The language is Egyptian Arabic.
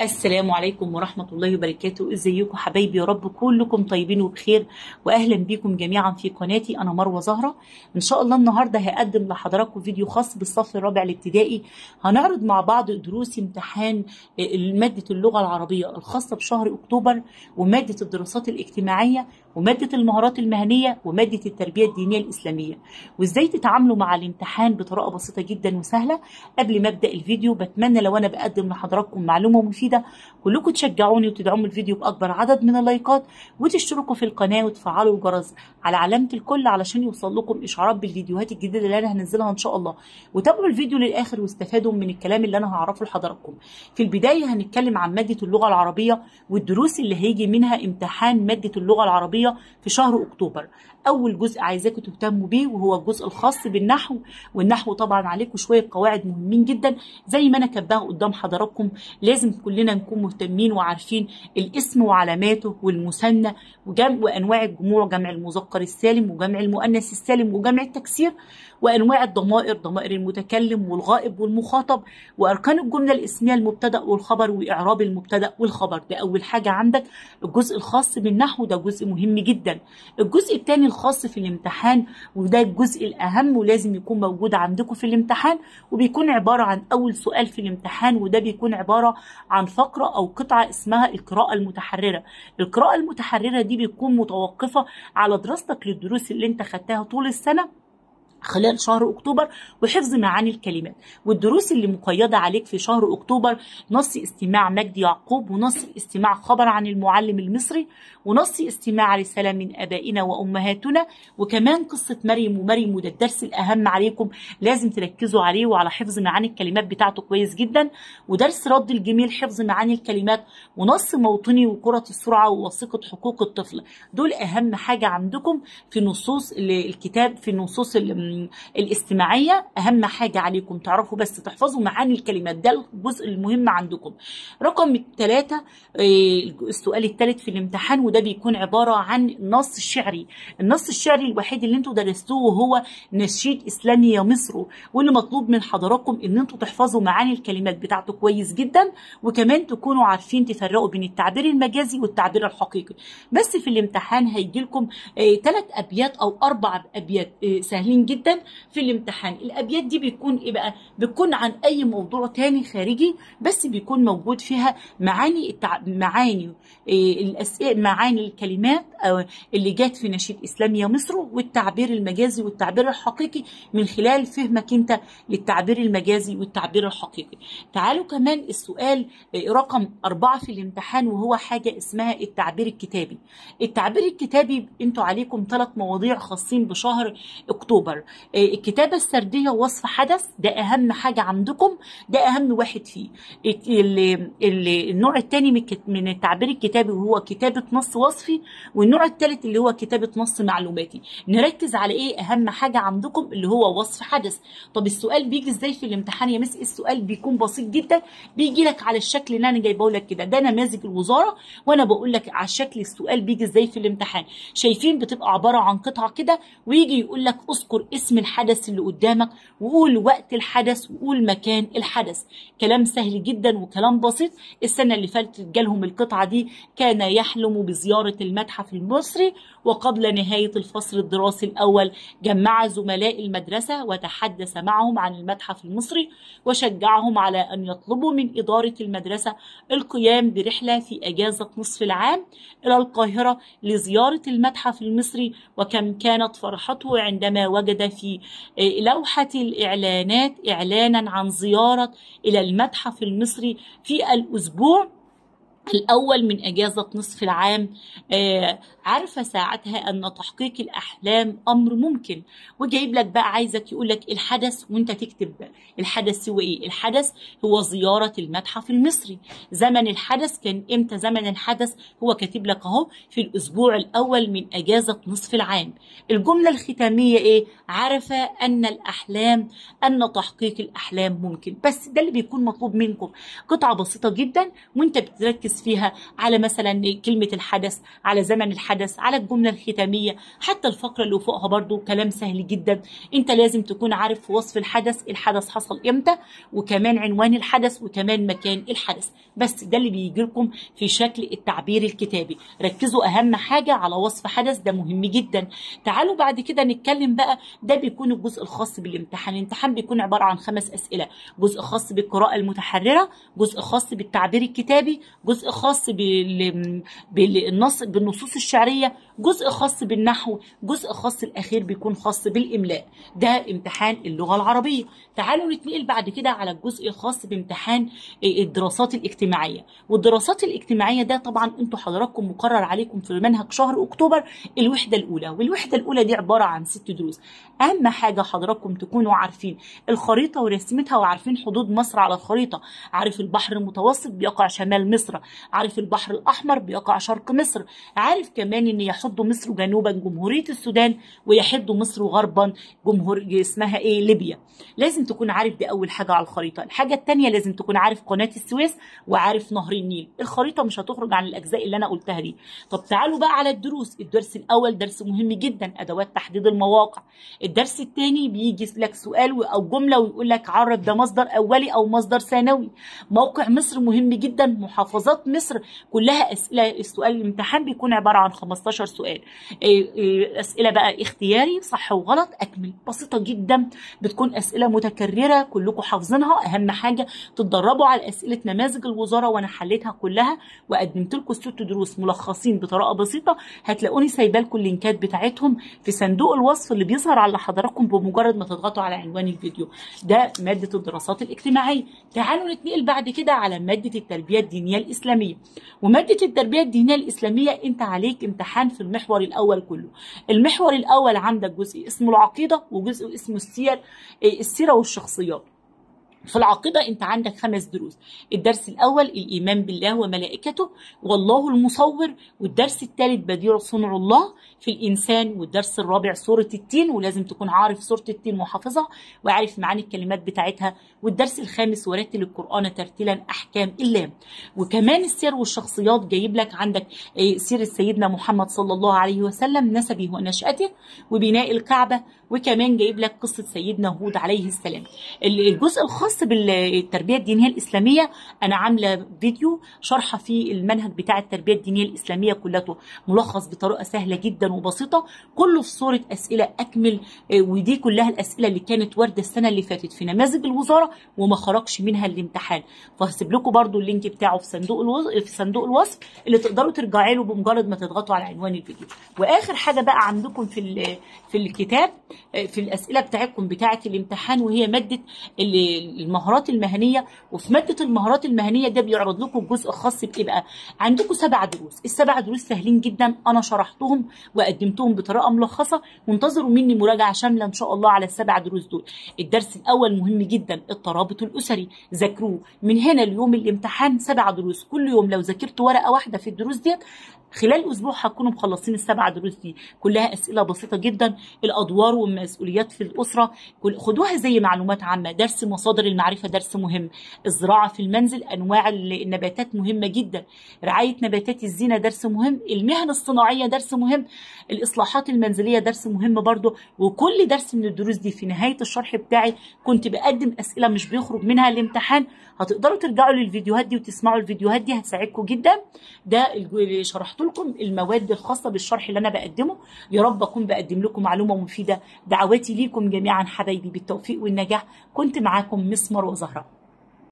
السلام عليكم ورحمة الله وبركاته ازيكم حبايبي يا رب كلكم طيبين وبخير واهلا بيكم جميعا في قناتي انا مروة زهرة ان شاء الله النهاردة هقدم لحضراتكم فيديو خاص بالصف الرابع الابتدائي هنعرض مع بعض دروس امتحان مادة اللغة العربية الخاصة بشهر اكتوبر ومادة الدراسات الاجتماعية ومادة المهارات المهنية ومادة التربية الدينية الإسلامية وإزاي تتعاملوا مع الامتحان بطريقة بسيطة جدا وسهلة قبل ما أبدأ الفيديو بتمنى لو أنا بقدم لحضراتكم معلومة مفيدة كلكم تشجعوني وتدعموا الفيديو بأكبر عدد من اللايكات وتشتركوا في القناة وتفعلوا الجرس على علامة الكل علشان يوصل لكم إشعارات بالفيديوهات الجديدة اللي أنا هنزلها إن شاء الله وتابعوا الفيديو للآخر واستفادوا من الكلام اللي أنا هعرفه لحضراتكم في البداية هنتكلم عن مادة اللغة العربية والدروس اللي هيجي منها امتحان مادة اللغة العربية في شهر اكتوبر اول جزء عايزاكم تهتموا بيه وهو الجزء الخاص بالنحو والنحو طبعا عليكم شويه قواعد مهمين جدا زي ما انا كاتباها قدام حضراتكم لازم كلنا نكون مهتمين وعارفين الاسم وعلاماته والمثنى وجمع وانواع الجموع جمع المذكر السالم وجمع المؤنث السالم وجمع التكسير وانواع الضمائر ضمائر المتكلم والغائب والمخاطب واركان الجمله الاسميه المبتدا والخبر واعراب المبتدا والخبر ده اول حاجه عندك الجزء الخاص بالنحو ده جزء مهم جدا الجزء الثاني الخاص في الامتحان وده الجزء الاهم ولازم يكون موجود عندكم في الامتحان وبيكون عباره عن اول سؤال في الامتحان وده بيكون عباره عن فقره او قطعه اسمها القراءه المتحرره القراءه المتحرره دي بتكون متوقفه على دراستك للدروس اللي انت خدتها طول السنه خلال شهر اكتوبر وحفظ معاني الكلمات والدروس اللي مقيده عليك في شهر اكتوبر نص استماع مجدي يعقوب ونص استماع خبر عن المعلم المصري ونص استماع رساله من ابائنا وامهاتنا وكمان قصه مريم ومريم وده الدرس الاهم عليكم لازم تركزوا عليه وعلى حفظ معاني الكلمات بتاعته كويس جدا ودرس رد الجميل حفظ معاني الكلمات ونص موطني وكره السرعه ووثيقه حقوق الطفل دول اهم حاجه عندكم في نصوص الكتاب في نصوص الاستماعية أهم حاجة عليكم تعرفوا بس تحفظوا معاني الكلمات ده الجزء المهم عندكم رقم ثلاثة السؤال الثالث في الامتحان وده بيكون عبارة عن النص الشعري النص الشعري الوحيد اللي انتوا درستوه وهو نشيد إسلامي يا مصر واللي مطلوب من حضراتكم ان انتوا تحفظوا معاني الكلمات بتاعته كويس جدا وكمان تكونوا عارفين تفرقوا بين التعبير المجازي والتعبير الحقيقي بس في الامتحان هيجي لكم ثلاث أبيات أو أربع أبيات سهلين جدا جدا في الامتحان الابيات دي بيكون ايه بقى بتكون عن اي موضوع تاني خارجي بس بيكون موجود فيها معاني التع... معاني إيه الاسئله معاني الكلمات أو اللي جات في نشيد اسلامي يا مصر والتعبير المجازي والتعبير الحقيقي من خلال فهمك انت للتعبير المجازي والتعبير الحقيقي تعالوا كمان السؤال رقم أربعة في الامتحان وهو حاجة اسمها التعبير الكتابي التعبير الكتابي انتوا عليكم ثلاث مواضيع خاصين بشهر اكتوبر الكتابة السردية وصف حدث ده أهم حاجة عندكم ده أهم واحد فيه النوع الثاني من التعبير الكتابي وهو كتابة نص وصفي والنوع الثالث اللي هو كتابة نص معلوماتي نركز على إيه أهم حاجة عندكم اللي هو وصف حدث طب السؤال بيجي إزاي في الامتحان يا مس السؤال بيكون بسيط جدا بيجي لك على الشكل اللي أنا جايبه لك كده ده نماذج الوزارة وأنا بقول لك على شكل السؤال بيجي إزاي في الامتحان شايفين بتبقى عبارة عن قطعة كده ويجي يقول لك اذكر اسم الحدث اللي قدامك وقول وقت الحدث وقول مكان الحدث كلام سهل جدا وكلام بسيط السنة اللي فاتت جالهم القطعة دي كان يحلم بزيارة المتحف المصري وقبل نهاية الفصل الدراسي الأول جمع زملاء المدرسة وتحدث معهم عن المتحف المصري وشجعهم على أن يطلبوا من إدارة المدرسة القيام برحلة في أجازة نصف العام إلى القاهرة لزيارة المتحف المصري وكم كانت فرحته عندما وجد في لوحة الإعلانات إعلانا عن زيارة إلى المتحف المصري في الأسبوع الأول من أجازة نصف العام آه عارفة ساعتها أن تحقيق الأحلام أمر ممكن وجايب لك بقى عايزك يقول لك الحدث وأنت تكتب بقى الحدث هو إيه؟ الحدث هو زيارة المتحف المصري زمن الحدث كان إمتى زمن الحدث هو كاتب لك أهو في الأسبوع الأول من أجازة نصف العام الجملة الختامية إيه؟ عارفة أن الأحلام أن تحقيق الأحلام ممكن بس ده اللي بيكون مطلوب منكم قطعة بسيطة جدا وأنت بتركز تركز فيها على مثلا كلمه الحدث على زمن الحدث على الجمله الختاميه حتى الفقره اللي فوقها برضو كلام سهل جدا انت لازم تكون عارف في وصف الحدث الحدث حصل امتى وكمان عنوان الحدث وكمان مكان الحدث بس ده اللي بيجي لكم في شكل التعبير الكتابي ركزوا اهم حاجه على وصف حدث ده مهم جدا تعالوا بعد كده نتكلم بقى ده بيكون الجزء الخاص بالامتحان الامتحان بيكون عباره عن خمس اسئله جزء خاص بالقراءه المتحرره جزء خاص بالتعبير الكتابي جزء خاص بال... بالنص بالنصوص الشعريه جزء خاص بالنحو جزء خاص الاخير بيكون خاص بالاملاء ده امتحان اللغه العربيه تعالوا نتنقل بعد كده على الجزء الخاص بامتحان الدراسات الاجتماعيه والدراسات الاجتماعيه ده طبعا انتوا حضراتكم مقرر عليكم في منهج شهر اكتوبر الوحده الاولى والوحده الاولى دي عباره عن ست دروس اهم حاجه حضراتكم تكونوا عارفين الخريطه ورسمتها وعارفين حدود مصر على الخريطه عارف البحر المتوسط بيقع شمال مصر عارف البحر الاحمر بيقع شرق مصر عارف كمان ان يحد مصر جنوبا جمهوريه السودان ويحد مصر غربا جمهور اسمها ايه ليبيا لازم تكون عارف دي اول حاجه على الخريطه الحاجه الثانيه لازم تكون عارف قناه السويس وعارف نهر النيل الخريطه مش هتخرج عن الاجزاء اللي انا قلتها دي طب تعالوا بقى على الدروس الدرس الاول درس مهم جدا ادوات تحديد المواقع الدرس الثاني بيجي لك سؤال او جمله ويقول لك عرف ده مصدر اولي او مصدر ثانوي موقع مصر مهم جدا محافظات مصر كلها اسئله السؤال الامتحان بيكون عباره عن 15 سؤال اسئله بقى اختياري صح وغلط اكمل بسيطه جدا بتكون اسئله متكرره كلكم حافظينها اهم حاجه تتدربوا على اسئله نماذج الوزاره وانا حليتها كلها وقدمت لكم ست دروس ملخصين بطريقه بسيطه هتلاقوني سايبه لكم اللينكات بتاعتهم في صندوق الوصف اللي بيظهر على حضراتكم بمجرد ما تضغطوا على عنوان الفيديو ده ماده الدراسات الاجتماعيه تعالوا نتنقل بعد كده على ماده التربيه الدينيه الاسلاميه وماده التربيه الدينيه الاسلاميه انت عليك امتحان في المحور الاول كله المحور الاول عندك جزء اسمه العقيده وجزء اسمه السير السيره والشخصيات في العقيدة أنت عندك خمس دروس الدرس الأول الإيمان بالله وملائكته والله المصور والدرس الثالث بديع صنع الله في الإنسان والدرس الرابع سورة التين ولازم تكون عارف سورة التين وحافظها وعارف معاني الكلمات بتاعتها والدرس الخامس ورتل القرآن ترتيلا أحكام اللام وكمان السير والشخصيات جايب لك عندك سيرة سيدنا محمد صلى الله عليه وسلم نسبه ونشأته وبناء الكعبة وكمان جايب لك قصة سيدنا هود عليه السلام الجزء الخاص الخاص بالتربيه الدينيه الاسلاميه انا عامله فيديو شرحه في المنهج بتاع التربيه الدينيه الاسلاميه كلته ملخص بطريقه سهله جدا وبسيطه كله في صوره اسئله اكمل ودي كلها الاسئله اللي كانت وارده السنه اللي فاتت في نماذج الوزاره وما خرجش منها الامتحان فهسيب لكم برده اللينك بتاعه في صندوق الوصف في صندوق الوصف اللي تقدروا ترجعوا له بمجرد ما تضغطوا على عنوان الفيديو واخر حاجه بقى عندكم في في الكتاب في الاسئله بتاعتكم بتاعه الامتحان وهي ماده المهارات المهنيه وفي ماده المهارات المهنيه ده بيعرض لكم جزء خاص بايه بقى عندكم سبع دروس السبع دروس سهلين جدا انا شرحتهم وقدمتهم بطريقه ملخصه وانتظروا مني مراجعه شامله ان شاء الله على السبع دروس دول الدرس الاول مهم جدا الترابط الاسري ذاكروه من هنا ليوم الامتحان سبع دروس كل يوم لو ذاكرت ورقه واحده في الدروس ديت خلال اسبوع هتكونوا مخلصين السبع دروس دي كلها اسئله بسيطه جدا الادوار والمسؤوليات في الاسره خدوها زي معلومات عامه درس مصادر المعرفه درس مهم الزراعه في المنزل انواع النباتات مهمه جدا رعايه نباتات الزينه درس مهم المهن الصناعيه درس مهم الاصلاحات المنزليه درس مهم برضو وكل درس من الدروس دي في نهايه الشرح بتاعي كنت بقدم اسئله مش بيخرج منها الامتحان هتقدروا ترجعوا للفيديوهات دي وتسمعوا الفيديوهات دي هتساعدكم جدا ده اللي شرحت لكم المواد الخاصه بالشرح اللي انا بقدمه يا رب اكون بقدم لكم معلومه مفيده دعواتي ليكم جميعا حبايبي بالتوفيق والنجاح كنت معاكم مسمر وزهره